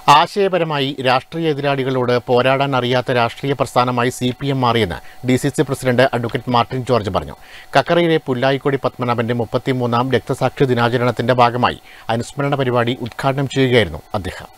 ആശയപരമായി രാഷ്ട്രീയ എതിരാളികളോട് പോരാടാൻ അറിയാത്ത രാഷ്ട്രീയ പ്രസ്ഥാനമായി സി പി എം മാറിയെന്ന് D C C president advocate Martin George പറഞ്ഞു കക്കറയിലെ പുല്ലായിക്കൊടി പത്മനാഭന്റെ മുപ്പത്തിമൂന്നാം രക്തസാക്ഷി ദിനാചരണത്തിന്റെ ഭാഗമായി അനുസ്മരണ പരിപാടി ഉദ്ഘാടനം ചെയ്യുകയായിരുന്നു അദ്ദേഹം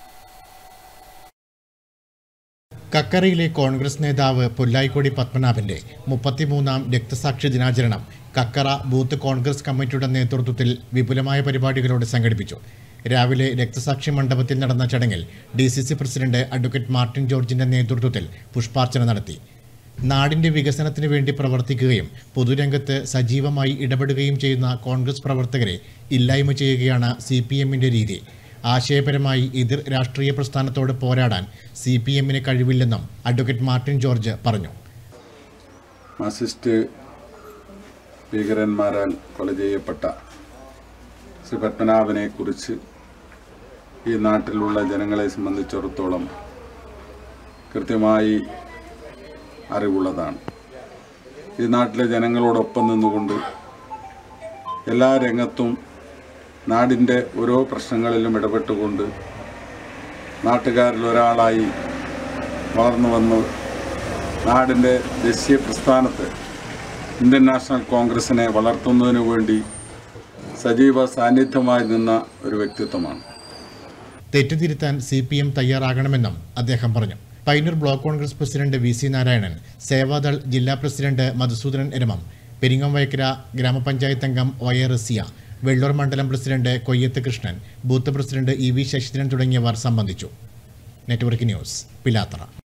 കക്കറയിലെ കോൺഗ്രസ് നേതാവ് പുല്ലായിക്കൊടി പത്മനാഭന്റെ മുപ്പത്തിമൂന്നാം രക്തസാക്ഷി ദിനാചരണം കക്കറ ബൂത്ത് കോൺഗ്രസ് കമ്മിറ്റിയുടെ നേതൃത്വത്തിൽ വിപുലമായ പരിപാടികളോടെ സംഘടിപ്പിച്ചു രാവിലെ രക്തസാക്ഷി മണ്ഡപത്തിൽ നടന്ന ചടങ്ങിൽ D C C president advocate Martin ജോർജിന്റെ നേതൃത്വത്തിൽ പുഷ്പാർച്ചന നടത്തി നാടിന്റെ വികസനത്തിന് വേണ്ടി പ്രവർത്തിക്കുകയും പൊതുരംഗത്ത് സജീവമായി ഇടപെടുകയും ചെയ്യുന്ന കോൺഗ്രസ് പ്രവർത്തകരെ ഇല്ലായ്മ ചെയ്യുകയാണ് സി പി എമ്മിന്റെ രീതി ആശയപരമായി എതിർ രാഷ്ട്രീയ പ്രസ്ഥാനത്തോട് പോരാടാൻ സി പി എമ്മിന് കഴിവില്ലെന്നും അഡ്വക്കേറ്റ് മാർട്ടിൻ ജോർജ് പറഞ്ഞു മാർസിസ്റ്റ് ഭീകരന്മാരാൽ കൊല ചെയ്യപ്പെട്ട ശ്രീ പത്മനാഭനെ കുറിച്ച് ഈ നാട്ടിലുള്ള ജനങ്ങളെ സംബന്ധിച്ചിടത്തോളം കൃത്യമായി അറിവുള്ളതാണ് ഈ നാട്ടിലെ ജനങ്ങളോടൊപ്പം നിന്നുകൊണ്ട് എല്ലാ രംഗത്തും നാടിൻ്റെ ഓരോ പ്രശ്നങ്ങളിലും ഇടപെട്ടുകൊണ്ട് നാട്ടുകാരിൽ ഒരാളായി വളർന്നു വന്ന് നാടിൻ്റെ ദേശീയ പ്രസ്ഥാനത്ത് ഇന്ത്യൻ നാഷണൽ കോൺഗ്രസിനെ വളർത്തുന്നതിനു വേണ്ടി സജീവ സാന്നിധ്യമായി നിന്ന ഒരു വ്യക്തിത്വമാണ് തെറ്റുതിരുത്താൻ സി പി എം തയ്യാറാകണമെന്നും അദ്ദേഹം പറഞ്ഞു Painur block Congress president V C Narayanan Seva Dal ജില്ലാ പ്രസിഡന്റ് മധുസൂദനൻ എരമം പെരിങ്ങംവയക്കര ഗ്രാമപഞ്ചായത്ത് അംഗം വയ റസിയ വെള്ളൂർ മണ്ഡലം president Koyyath Krishnan booth president E V Sasidharan തുടങ്ങിയവർ സംബന്ധിച്ചു നെറ്റ്വർക്ക് ന്യൂസ് പിലാത്തറ